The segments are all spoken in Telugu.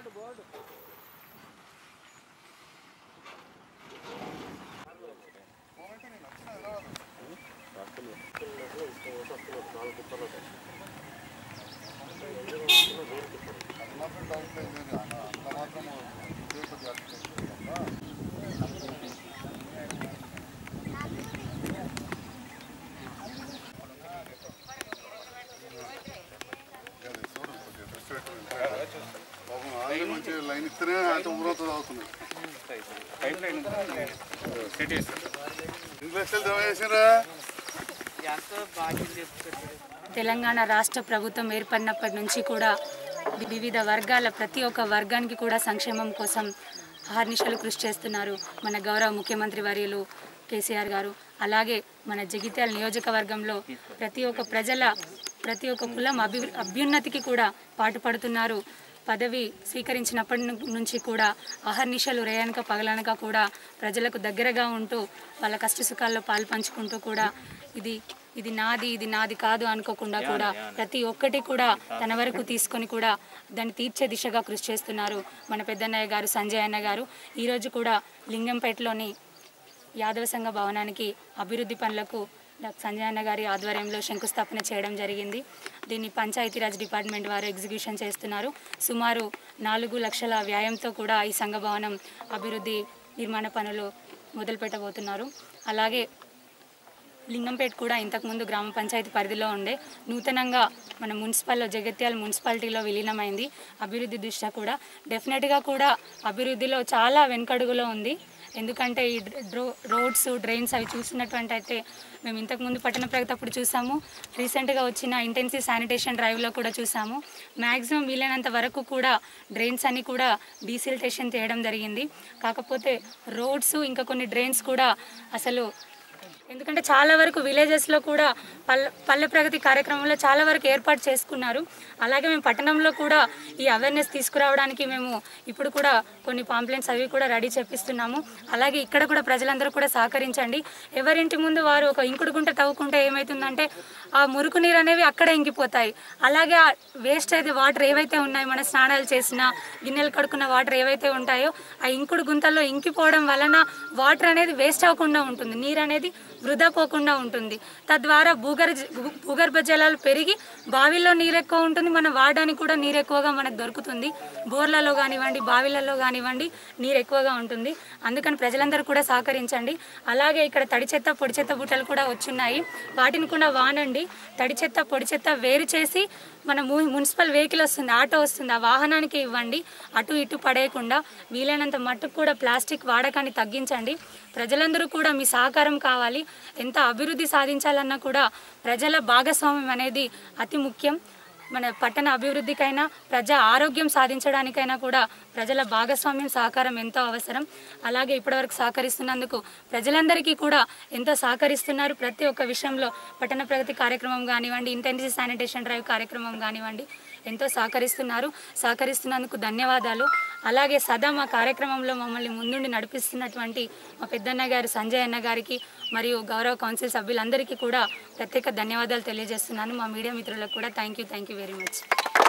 పాపం వాళ్ళే మంచిగా లైన్ ఇస్తేనే అంటే ఊరంతా తాగుతున్నాయి పైప్ లైన్ సెట్ చేస్తాం ఎన్ని లక్షలు జమ చేసిరా తెలంగాణ రాష్ట్ర ప్రభుత్వం ఏర్పడినప్పటి నుంచి కూడా వివిధ వర్గాల ప్రతి ఒక్క వర్గానికి కూడా సంక్షేమం కోసం అహర్నిశలు కృషి చేస్తున్నారు మన గౌరవ ముఖ్యమంత్రి వర్యులు కేసీఆర్ గారు అలాగే మన జగిత్యాల నియోజకవర్గంలో ప్రతి ఒక్క ప్రజల ప్రతి ఒక్క కులం అభి అభ్యున్నతికి కూడా పాటుపడుతున్నారు పదవి స్వీకరించినప్పటి ను- నుంచి కూడా అహర్నిశలు రేయనక పగలనక కూడా ప్రజలకు దగ్గరగా ఉంటూ వాళ్ళ కష్ట సుఖాల్లో పాలు పంచుకుంటూ కూడా ఇది ఇది నాది ఇది నాది కాదు అనుకోకుండా కూడా ప్రతి ఒక్కటి కూడా తన వరకు తీసుకొని కూడా దాన్ని తీర్చే దిశగా కృషి చేస్తున్నారు మన పెద్దన్నయ్య గారు సంజయ్ అన్న గారు ఈరోజు కూడా లింగంపేటలోని యాదవ సంఘ భవనానికి అభివృద్ధి పనులకు డాక్టర్ సంజయ్ అన్న గారి ఆధ్వర్యంలో శంకుస్థాపన చేయడం జరిగింది దీన్ని పంచాయతీరాజ్ డిపార్ట్మెంట్ వారు ఎగ్జిక్యూషన్ చేస్తున్నారు సుమారు నాలుగు లక్షల వ్యాయంతో కూడా ఈ సంఘ భవనం అభివృద్ధి నిర్మాణ పనులు మొదలు పెట్టబోతున్నారు అలాగే లింగంపేట కూడా ఇంతకుముందు గ్రామ పంచాయతీ పరిధిలో ఉండే నూతనంగా మన మున్సిపల్లో జగిత్యాల మున్సిపాలిటీలో విలీనమైంది అభివృద్ధి దృష్ట్యా కూడా డెఫినెట్గా కూడా అభివృద్ధిలో చాలా వెనుకడుగులో ఉంది ఎందుకంటే ఈ డ్రో రోడ్స్ డ్రైన్స్ అవి చూసినటువంటి అయితే మేము ఇంతకుముందు పట్టణ ప్రగతి అప్పుడు చూసాము రీసెంట్గా వచ్చిన ఇంటెన్సివ్ శానిటేషన్ డ్రైవ్లో కూడా చూసాము మ్యాక్సిమం వీలైనంత వరకు కూడా డ్రైన్స్ అన్ని కూడా డీసిల్టేషన్ చేయడం జరిగింది కాకపోతే రోడ్స్ ఇంకా కొన్ని డ్రైన్స్ కూడా అసలు ఎందుకంటే చాలా వరకు విలేజెస్లో కూడా పల్లె పల్లె ప్రగతి కార్యక్రమంలో చాలా వరకు ఏర్పాటు చేసుకున్నారు అలాగే మేము పట్టణంలో కూడా ఈ అవేర్నెస్ తీసుకురావడానికి మేము ఇప్పుడు కూడా కొన్ని పాంప్లెంట్స్ అవి కూడా రెడీ చేపిస్తున్నాము అలాగే ఇక్కడ కూడా ప్రజలందరూ కూడా సహకరించండి ఎవరింటి ముందు వారు ఒక ఇంకుడు గుంట తవ్వుకుంటే ఏమవుతుందంటే ఆ మురుకు నీరు అనేవి అక్కడే ఇంకిపోతాయి అలాగే ఆ వేస్ట్ అయితే వాటర్ ఏవైతే ఉన్నాయో మన స్నానాలు చేసిన గిన్నెలు కడుక్కున్న వాటర్ ఏవైతే ఉంటాయో ఆ ఇంకుడు గుంతల్లో ఇంకిపోవడం వలన వాటర్ అనేది వేస్ట్ అవ్వకుండా ఉంటుంది నీరు అనేది వృధా పోకుండా ఉంటుంది తద్వారా భూగర్భ భూగర్భ జలాలు పెరిగి బావిల్లో నీరు ఎక్కువ ఉంటుంది మనం వాడడానికి కూడా నీరు ఎక్కువగా మనకు దొరుకుతుంది బోర్లలో కానివ్వండి బావిలలో కానివ్వండి నీరు ఎక్కువగా ఉంటుంది అందుకని ప్రజలందరూ కూడా సహకరించండి అలాగే ఇక్కడ తడి చెత్త పొడి చెత్త బుట్టలు కూడా వచ్చున్నాయి వాటిని కూడా వానండి తడి చెత్త పొడి చెత్త వేరు చేసి మన ము- మున్సిపల్ వెహికల్ వస్తుంది ఆటో వస్తుంది ఆ వాహనానికి ఇవ్వండి అటు ఇటు పడేయకుండా వీలైనంత మట్టుకు కూడా ప్లాస్టిక్ వాడకాన్ని తగ్గించండి ప్రజలందరూ కూడా మీ సహకారం కావాలి ఎంత అభివృద్ధి సాధించాలన్నా కూడా ప్రజల భాగస్వామ్యం అనేది అతి ముఖ్యం మన పట్టణ అభివృద్ధికైనా ప్రజా ఆరోగ్యం సాధించడానికైనా కూడా ప్రజల భాగస్వామ్యం సహకారం ఎంతో అవసరం అలాగే ఇప్పటివరకు సహకరిస్తున్నందుకు ప్రజలందరికీ కూడా ఎంతో సహకరిస్తున్నారు ప్రతి ఒక్క విషయంలో పట్టణ ప్రగతి కార్యక్రమం కానివ్వండి ఇంటెన్సివ్ శానిటేషన్ డ్రైవ్ కార్యక్రమం కానివ్వండి ఎంతో సహకరిస్తున్నారు సహకరిస్తున్నందుకు ధన్యవాదాలు అలాగే సదా మా కార్యక్రమంలో మమ్మల్ని ముందుండి నడిపిస్తున్నటువంటి మా పెద్దన్న గారు సంజయ్ అన్న గారికి మరియు గౌరవ కౌన్సిల్ సభ్యులందరికీ కూడా ప్రత్యేక ధన్యవాదాలు తెలియజేస్తున్నాను మా మీడియా మిత్రులకు కూడా thank you thank you very much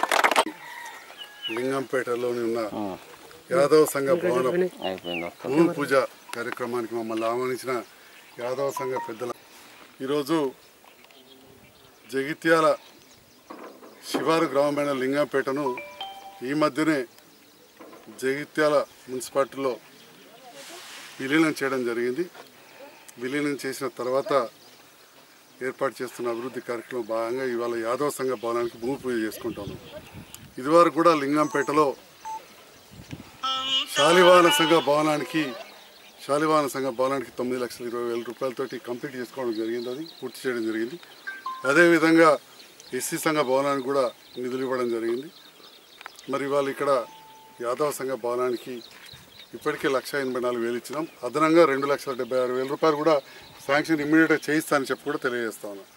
లింగంపేటలోని ఉన్న యాదవ సంఘ భవనం అయిపోయింది భూమి పూజ కార్యక్రమానికి మమ్మల్ని ఆహ్వానించిన యాదవ సంఘ పెద్దల ఈరోజు జగిత్యాల శివారు గ్రామమైన లింగంపేటను ఈ మధ్యనే జగిత్యాల మున్సిపాలిటీలో విలీనం చేయడం జరిగింది విలీనం చేసిన తర్వాత ఏర్పాటు చేస్తున్న అభివృద్ధి కార్యక్రమం భాగంగా ఇవాళ యాదవ సంఘ భవనానికి భూమి పూజ చేసుకుంటాము ఇదివరకు కూడా లింగంపేటలో శాలివాహన సంఘ భవనానికి శాలివాహన సంఘ భవనానికి తొమ్మిది లక్షల ఇరవై వేల రూపాయలతోటి కంప్లీట్ చేసుకోవడం జరిగింది అది పూర్తి చేయడం జరిగింది అదేవిధంగా ఎస్సీ సంఘ భవనానికి కూడా నిధులు ఇవ్వడం జరిగింది మరి ఇవాళ ఇక్కడ యాదవ సంఘ భవనానికి ఇప్పటికే లక్ష ఎనభై నాలుగు వేలు ఇచ్చినాం అదనంగా రెండు లక్షల డెబ్బై ఆరు వేల రూపాయలు కూడా శాంక్షన్ ఇమ్మీడియట్గా చేయిస్తానని చెప్పి కూడా తెలియజేస్తా ఉన్నా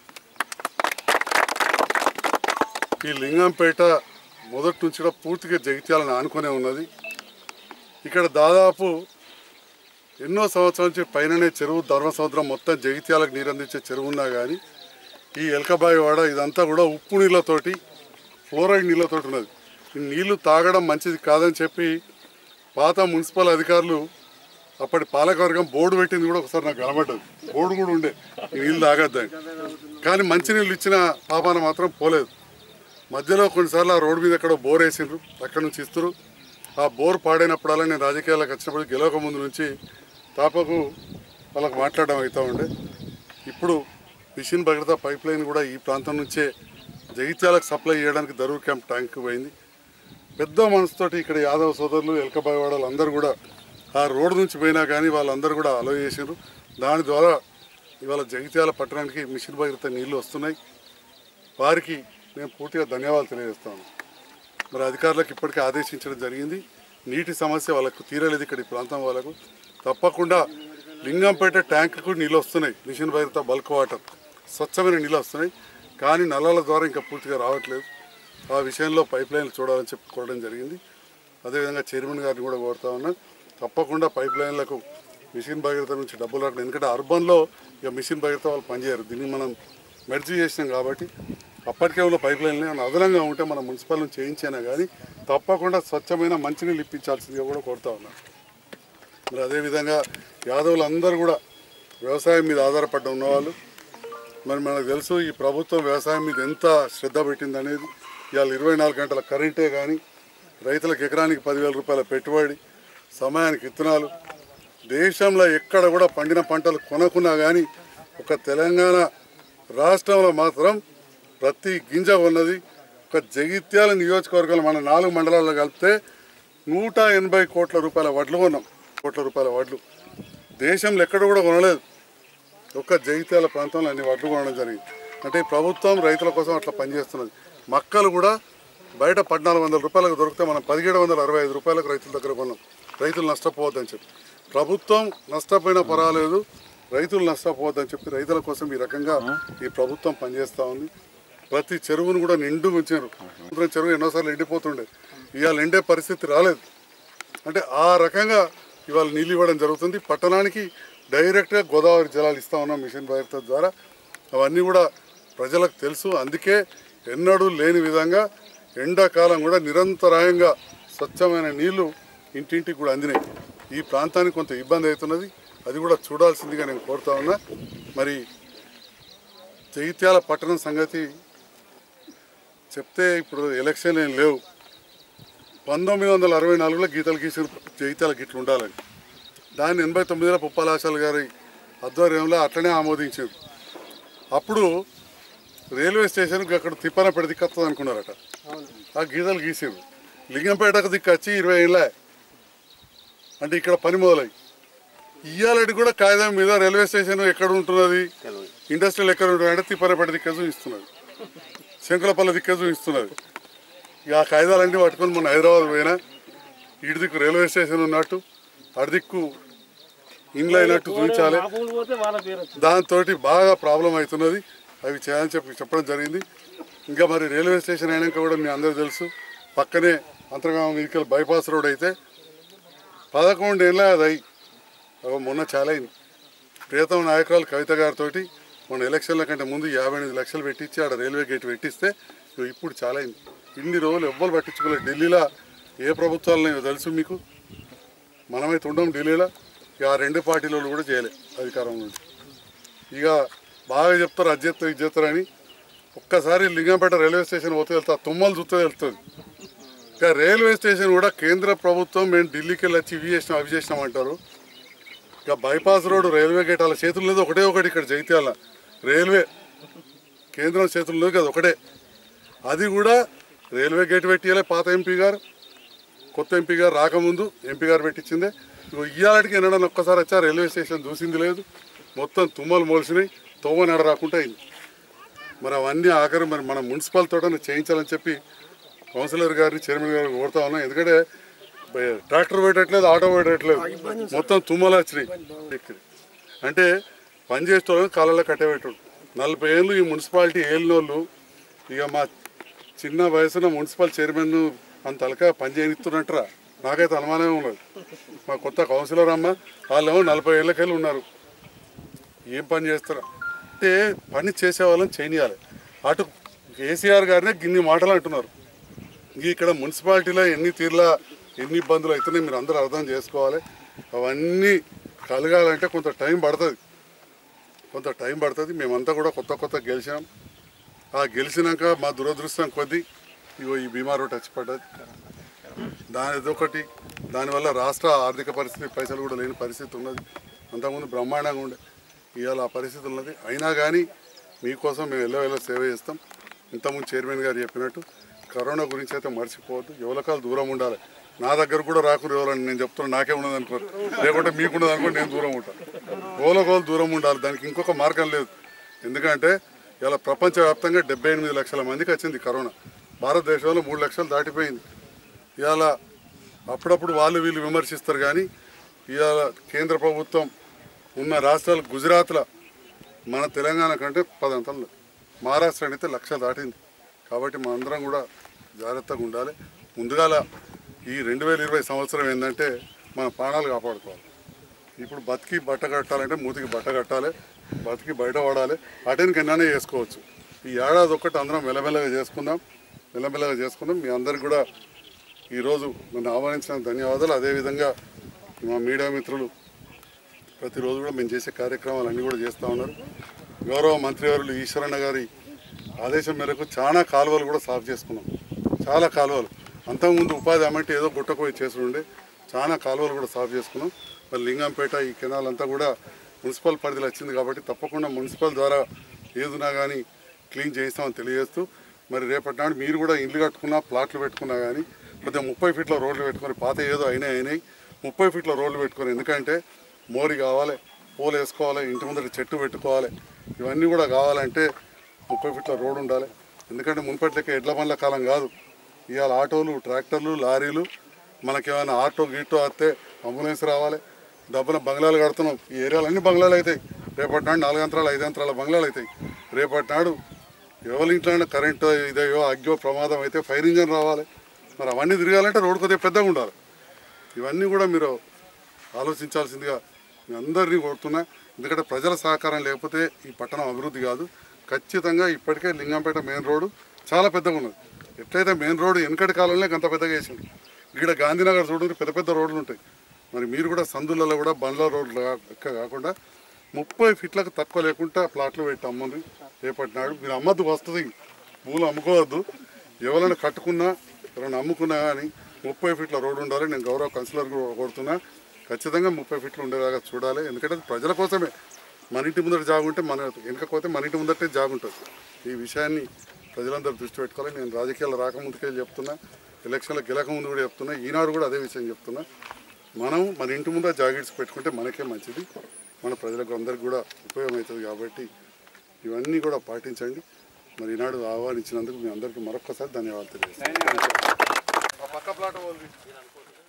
ఈ లింగంపేట మొదటి నుంచి కూడా పూర్తిగా జగిత్యాలను ఆనుకునే ఉన్నది ఇక్కడ దాదాపు ఎన్నో సంవత్సరాల నుంచి పైననే చెరువు ధర్మసముద్రం మొత్తం జగిత్యాలకు నీరు అందించే చెరువు ఉన్నా కానీ ఈ ఎలకబాయి వాడ ఇదంతా కూడా ఉప్పు నీళ్ళతోటి ఫ్లోరైడ్ నీళ్ళతోటి ఉన్నది ఈ నీళ్లు తాగడం మంచిది కాదని చెప్పి పాత మున్సిపల్ అధికారులు అప్పటి పాలకవర్గం బోర్డు పెట్టింది కూడా ఒకసారి నాకు కనబడ్డది బోర్డు కూడా ఉండే ఈ నీళ్ళు తాగొద్దని కానీ మంచినీళ్ళు ఇచ్చిన పాపాన మాత్రం పోలేదు మధ్యలో కొన్నిసార్లు ఆ రోడ్డు మీద ఎక్కడో బోర్ వేసిండ్రు అక్కడ నుంచి ఇస్తారు ఆ బోర్ పాడైనప్పుడల్లా నేను రాజకీయాలకు వచ్చినప్పుడు గెలవక ముందు నుంచి తాపకు వాళ్ళకు మాట్లాడడం అవుతూ ఉండే ఇప్పుడు మిషన్ భగీరథ పైప్ లైన్ కూడా ఈ ప్రాంతం నుంచే జగిత్యాలకు సప్లై చేయడానికి దరూర్ క్యాంప్ ట్యాంక్ పోయింది పెద్ద మనసుతోటి ఇక్కడ యాదవ్ సోదరులు ఎలకబాయి వాడలు అందరూ కూడా ఆ రోడ్డు నుంచి పోయినా కానీ వాళ్ళందరూ కూడా అలో చేసిండ్రు దాని ద్వారా ఇవాళ జగిత్యాల పట్టణానికి మిషన్ భగీరథ నీళ్లు వస్తున్నాయి వారికి నేను పూర్తిగా ధన్యవాదాలు తెలియజేస్తాను మరి అధికారులకు ఇప్పటికే ఆదేశించడం జరిగింది నీటి సమస్య వాళ్ళకు తీరలేదు ఇక్కడ ఈ ప్రాంతం వాళ్ళకు తప్పకుండా లింగంపేట ట్యాంకుకు నీళ్ళు వస్తున్నాయి మిషన్ భగీరథ బల్క్ వాటర్ స్వచ్ఛమైన నీళ్ళు వస్తున్నాయి కానీ నల్లాల ద్వారా ఇంకా పూర్తిగా రావట్లేదు ఆ విషయంలో పైప్ లైన్లు చూడాలని చెప్పి కోరడం జరిగింది అదేవిధంగా చైర్మన్ గారిని కూడా కోరుతా ఉన్నా తప్పకుండా పైప్ లైన్లకు మిషన్ భగీరథ నుంచి డబ్బులు రావట్లేదు ఎందుకంటే అర్బన్లో ఇక మిషన్ భగీరథ వాళ్ళు పనిచేయరు దీన్ని మనం మెర్జీ చేసినాం కాబట్టి అప్పటికే ఉన్న పైప్ లైన్లు ఏమైనా అదనంగా ఉంటే మనం మున్సిపల్ నుంచి చేయించినా కానీ తప్పకుండా స్వచ్ఛమైన మంచినీళ్ళు ఇప్పించాల్సిందిగా కూడా కోరుతా ఉన్నాను మరి అదేవిధంగా యాదవులు అందరూ కూడా వ్యవసాయం మీద ఆధారపడి ఉన్నవాళ్ళు మరి మనకు తెలుసు ఈ ప్రభుత్వం వ్యవసాయం మీద ఎంత శ్రద్ధ పెట్టింది అనేది ఇవాళ ఇరవై నాలుగు గంటల కరెంటే కానీ రైతులకు ఎకరానికి పదివేల రూపాయల పెట్టుబడి సమయానికి విత్తనాలు దేశంలో ఎక్కడ కూడా పండిన పంటలు కొనకున్నా కానీ ఒక తెలంగాణ రాష్ట్రంలో మాత్రం ప్రతి గింజ ఉన్నది ఒక జగిత్యాల నియోజకవర్గంలో మన నాలుగు మండలాల్లో కలిపితే నూట ఎనభై కోట్ల రూపాయల వడ్లు కొన్నాం కోట్ల రూపాయల వడ్లు దేశంలో ఎక్కడ కూడా కొనలేదు ఒక్క జగిత్యాల ప్రాంతంలో అన్ని వడ్లు కొనడం జరిగింది అంటే ఈ ప్రభుత్వం రైతుల కోసం అట్లా పనిచేస్తున్నది మక్కలు కూడా బయట పద్నాలుగు వందల రూపాయలకు దొరికితే మనం పదిహేడు వందల అరవై ఐదు రూపాయలకు రైతుల దగ్గర కొన్నాం రైతులు నష్టపోవద్దని చెప్పి ప్రభుత్వం నష్టపోయినా పర్వాలేదు రైతులు నష్టపోవద్దని చెప్పి రైతుల కోసం ఈ రకంగా ఈ ప్రభుత్వం పనిచేస్తూ ఉంది ప్రతి చెరువును కూడా నిండు ఉంచారు సముద్రం చెరువు ఎన్నోసార్లు ఎండిపోతుండే ఇవాళ ఎండే పరిస్థితి రాలేదు అంటే ఆ రకంగా ఇవాళ నీళ్ళు ఇవ్వడం జరుగుతుంది పట్టణానికి డైరెక్ట్గా గోదావరి జలాలు ఇస్తా ఉన్నాం మిషన్ భగీరథ ద్వారా అవన్నీ కూడా ప్రజలకు తెలుసు అందుకే ఎన్నడూ లేని విధంగా ఎండాకాలం కూడా నిరంతరాయంగా స్వచ్ఛమైన నీళ్లు ఇంటింటికి కూడా అందినాయి ఈ ప్రాంతానికి కొంత ఇబ్బంది అవుతున్నది అది కూడా చూడాల్సిందిగా నేను కోరుతా ఉన్నా మరి జగిత్యాల పట్టణం సంగతి చెప్తే ఇప్పుడు ఎలక్షన్ ఏం లేవు పంతొమ్మిది వందల అరవై నాలుగులో గీతలు గీసిన జగిత్యాల గిట్లు ఉండాలని దాన్ని ఎనభై తొమ్మిదిలో పుప్పాలాశాల గారి ఆధ్వర్యంలో అట్లనే ఆమోదించారు అప్పుడు రైల్వే స్టేషన్కి అక్కడ తిప్పన పెడితే దిక్కత్తది అనుకున్నారట ఆ గీతలు గీసారు లింగంపేటకు దిక్కొచ్చి ఇరవై ఏళ్ళే అంటే ఇక్కడ పని మొదలై ఇయ్యాలటి కూడా కాగితం మీద రైల్వే స్టేషన్ ఎక్కడ ఉంటున్నది ఇండస్ట్రియల్ ఎక్కడ ఉంటుంది అంటే తిప్పనపేట దిక్క చూపిస్తున్నది శంకులపల్లి దిక్క చూపిస్తున్నది ఇక ఆ కాగితాలన్నీ పట్టుకొని మొన్న హైదరాబాద్ పోయినా ఇటు దిక్కు రైల్వే స్టేషన్ ఉన్నట్టు అటు దిక్కు ఇండ్లు అయినట్టు చూపించాలి మామూలు పోతే వాళ్ళ పేరు వచ్చింది దాంతో బాగా ప్రాబ్లం అవుతున్నది అవి చేయాలని చెప్పి చెప్పడం జరిగింది ఇంకా మరి రైల్వే స్టేషన్ అయినాక కూడా మీ అందరూ తెలుసు పక్కనే అంతర్గామ మీదకి బైపాస్ రోడ్ అయితే పదకొండు ఏళ్ళ అది అయి అగో మొన్న చాలా అయింది ప్రియతమ నాయకురాలు కవిత గారితో మొన్న ఎలక్షన్ల కంటే ముందు యాభై ఎనిమిది లక్షలు పెట్టించి ఆడ రైల్వే గేట్ పెట్టిస్తే ఇగో ఇప్పుడు చాలా అయింది ఇన్ని రోజులు ఎవ్వరు పట్టించుకోలేదు ఢిల్లీలో ఏ ప్రభుత్వాలు తెలుసు మీకు మనమైతే ఉండం ఢిల్లీలో ఇక ఆ రెండు పార్టీల వాళ్ళు కూడా చేయలే అధికారం నుంచి ఇక బాగా చెప్తారు అది చేస్తారు ఇది చేస్తారని ఒక్కసారి లింగంపేట రైల్వే స్టేషన్ పోతే వెళ్తా తుమ్మలు చూస్తే వెళ్తుంది ఇక రైల్వే స్టేషన్ కూడా కేంద్ర ప్రభుత్వం మేము ఢిల్లీకి వెళ్ళి వచ్చి ఇవి చేసినాం అవి చేసినాం అంటారు ఇక బైపాస్ రోడ్ రైల్వే గేట్ అలా చేతులు లేదు ఒకటే ఒకటి ఇక్కడ జగిత్యాల రైల్వే కేంద్రం చేతులు లేదు కదా ఒకటే అది కూడా రైల్వే గేట్ పెట్టియాలే పాత ఎంపీ గారు కొత్త ఎంపీ గారు రాకముందు ఎంపీ గారు పెట్టించిందే ఇగో ఇయ్యాలటికి ఎన్నడన్నా ఒక్కసారి వచ్చా రైల్వే స్టేషన్ చూసింది లేదు మొత్తం తుమ్మలు మోల్సినాయి తోవ నడ రాకుండా అయింది మరి అవన్నీ ఆఖరి మరి మన మున్సిపల్ తోట చేయించాలని చెప్పి కౌన్సిలర్ గారిని చైర్మన్ గారిని కోరుతా ఉన్నాం ఎందుకంటే బ- ట్రాక్టర్ పెట్టట్లేదు ఆటో పెట్టట్లేదు మొత్తం తుమ్మలు వచ్చినాయి అంటే పని చేసేటోళ్ళని కాళ్ళలో కట్టబెట్టాడు నలభై ఏళ్ళు ఈ మున్సిపాలిటీ ఏలినోళ్ళు ఇక మా చిన్న వయసున మున్సిపల్ చైర్మన్ అంత అలక పని చేయనిస్తున్నట్టురా నాకైతే అనుమానమే ఉన్నది మా కొత్త కౌన్సిలర్ అమ్మ వాళ్ళేమో నలభై ఏళ్ళకెళ్ళి ఉన్నారు ఏం పని చేస్తారా అంటే పని చేసే వాళ్ళని చేయనియాలి అటు కేసీఆర్ గారినే గిన్ని మాటలు అంటున్నారు ఇంక ఇక్కడ మున్సిపాలిటీలో ఎన్ని తీర్ల ఎన్ని ఇబ్బందులు అవుతున్నాయి మీరు అందరూ అర్థం చేసుకోవాలి అవన్నీ కలగాలంటే కొంత టైం పడుతుంది కొంత టైం పడుతుంది మేమంతా కూడా కొత్త కొత్త గెలిచినాం ఆ గెలిచినాక మా దురదృష్టం కొద్దీ ఇగో ఈ బీమార్ ఒకటి వచ్చి పడ్డది దాని ఇదొకటి దానివల్ల రాష్ట్ర ఆర్థిక పరిస్థితి పైసలు కూడా లేని పరిస్థితి ఉన్నది అంతకుముందు బ్రహ్మాండంగా ఉండే ఇవాళ ఆ పరిస్థితి ఉన్నది అయినా కానీ మీకోసం మేము ఎల్లో ఎల్లో సేవ చేస్తాం ఇంతకుముందు చైర్మన్ గారు చెప్పినట్టు కరోనా గురించి అయితే మర్చిపోవద్దు ఎవరికాలు దూరం ఉండాలి నా దగ్గర కూడా రాకుండా ఎవరని నేను చెప్తున్నా నాకే ఉండదు అనుకోరు లేకుంటే మీకు ఉండదు అనుకోండి నేను దూరం ఉంటాను ఓలకోలు దూరం ఉండాలి దానికి ఇంకొక మార్గం లేదు ఎందుకంటే ఇలా ప్రపంచవ్యాప్తంగా డెబ్బై ఎనిమిది లక్షల మందికి వచ్చింది కరోనా భారతదేశంలో మూడు లక్షలు దాటిపోయింది ఇవాళ అప్పుడప్పుడు వాళ్ళు వీళ్ళు విమర్శిస్తారు కానీ ఇవాళ కేంద్ర ప్రభుత్వం ఉన్న రాష్ట్రాలు గుజరాత్లో మన తెలంగాణ కంటే పదంతలు మహారాష్ట్ర అయితే లక్ష దాటింది కాబట్టి మనందరం కూడా జాగ్రత్తగా ఉండాలి ముందుగాల ఈ రెండు వేల ఇరవై సంవత్సరం ఏంటంటే మన ప్రాణాలు కాపాడుకోవాలి ఇప్పుడు బతికి బట్ట కట్టాలంటే మూతికి బట్ట కట్టాలి బతికి బయట పడాలి అటెన్కి ఎన్నైనా చేసుకోవచ్చు ఈ ఏడాది ఒక్కటి అందరం మెల్లమెల్లగా చేసుకుందాం మెల్లమెల్లగా చేసుకుందాం మీ అందరికి కూడా ఈరోజు నన్ను ఆహ్వానించిన ధన్యవాదాలు అదేవిధంగా మా మీడియా మిత్రులు ప్రతిరోజు కూడా మేము చేసే కార్యక్రమాలు అన్నీ కూడా చేస్తూ ఉన్నారు గౌరవ మంత్రివర్యులు ఈశ్వరన్న గారి ఆదేశం మేరకు చాలా కాలువలు కూడా సాఫ్ చేసుకున్నాం చాలా కాలువలు అంతకుముందు ఉపాధి అమ్మంటే ఏదో గుట్టపోయి చేసుండే చాలా కాలువలు కూడా సాఫ్ చేసుకున్నాం మరి లింగంపేట ఈ కెనాల్ అంతా కూడా మున్సిపల్ పరిధిలో వచ్చింది కాబట్టి తప్పకుండా మున్సిపల్ ద్వారా ఏదున్నా కానీ క్లీన్ చేయిస్తామని తెలియజేస్తూ మరి రేపటి నాడు మీరు కూడా ఇల్లు కట్టుకున్నా ప్లాట్లు పెట్టుకున్నా కానీ కొద్దిగా ముప్పై ఫీట్ల రోడ్లు పెట్టుకొని పాత ఏదో అయినాయి అయినాయి ముప్పై ఫీట్ల రోడ్లు పెట్టుకొని ఎందుకంటే మోరి కావాలి పోలు వేసుకోవాలి ఇంటి ముందర చెట్టు పెట్టుకోవాలి ఇవన్నీ కూడా కావాలంటే ముప్పై ఫీట్ల రోడ్ ఉండాలి ఎందుకంటే మున్పట్లకి ఎడ్ల బండ్ల కాలం కాదు ఇవాళ ఆటోలు ట్రాక్టర్లు లారీలు మనకేమైనా ఆటో గీటో వస్తే అంబులెన్స్ రావాలి డబ్బున బంగ్లాలు కడుతున్నాం ఈ ఏరియాలో అన్ని బంగ్లాలు అవుతాయి రేపటి నాడు నాలుగు అంతరాలు ఐదు అంతరాల బంగ్లాలు అవుతాయి రేపటి నాడు ఎవరి ఇంట్లో కరెంటు ఇదయ్యో అగ్గో ప్రమాదం అయితే ఫైర్ ఇంజన్ రావాలి మరి అవన్నీ తిరగాలంటే రోడ్డు కొద్దిగా పెద్దగా ఉండాలి ఇవన్నీ కూడా మీరు ఆలోచించాల్సిందిగా మీ అందరినీ కోరుతున్నా ఎందుకంటే ప్రజల సహకారం లేకపోతే ఈ పట్టణం అభివృద్ధి కాదు ఖచ్చితంగా ఇప్పటికే లింగంపేట మెయిన్ రోడ్డు చాలా పెద్దగా ఉన్నది ఎట్లయితే మెయిన్ రోడ్డు వెనకటి కాలంలో అంత పెద్దగా వేసింది ఇక్కడ గాంధీనగర్ చూడండి పెద్ద పెద్ద రోడ్లు ఉంటాయి మరి మీరు కూడా సందులలో కూడా బండ్ల రోడ్లు కా- లెక్క కాకుండా ముప్పై ఫీట్లకు తక్కువ లేకుండా ప్లాట్లు పెట్టి అమ్మంది రేపటి నాడు మీరు అమ్మద్దు వస్తుంది భూములు అమ్ముకోవద్దు ఎవరైనా కట్టుకున్నా ఎవరైనా అమ్ముకున్నా కానీ ముప్పై ఫీట్ల రోడ్డు ఉండాలి నేను గౌరవ కౌన్సిలర్ కూడా కోరుతున్నా ఖచ్చితంగా ముప్పై ఫీట్లు ఉండేలాగా చూడాలి ఎందుకంటే అది ప్రజల కోసమే మన ఇంటి ముందర జాగుంటే మన వెనకపోతే మన ఇంటి ముందటే జాగుంటుంది ఈ విషయాన్ని ప్రజలందరూ దృష్టి పెట్టుకోవాలి నేను రాజకీయాలు రాకముందుకే చెప్తున్నా ఎలక్షన్లో గెలకముందు కూడా చెప్తున్నా ఈనాడు కూడా అదే విషయం చెప్తున్నా మనం మన ఇంటి ముందర జాకెట్స్ పెట్టుకుంటే మనకే మంచిది మన ప్రజలకు అందరికి కూడా ఉపయోగం అవుతుంది కాబట్టి ఇవన్నీ కూడా పాటించండి మరి ఈనాడు ఆహ్వానించినందుకు మీ అందరికీ మరొకసారి ధన్యవాదాలు తెలియజేస్తాను ఆ పక్క ప్లాట్ వాళ్ళు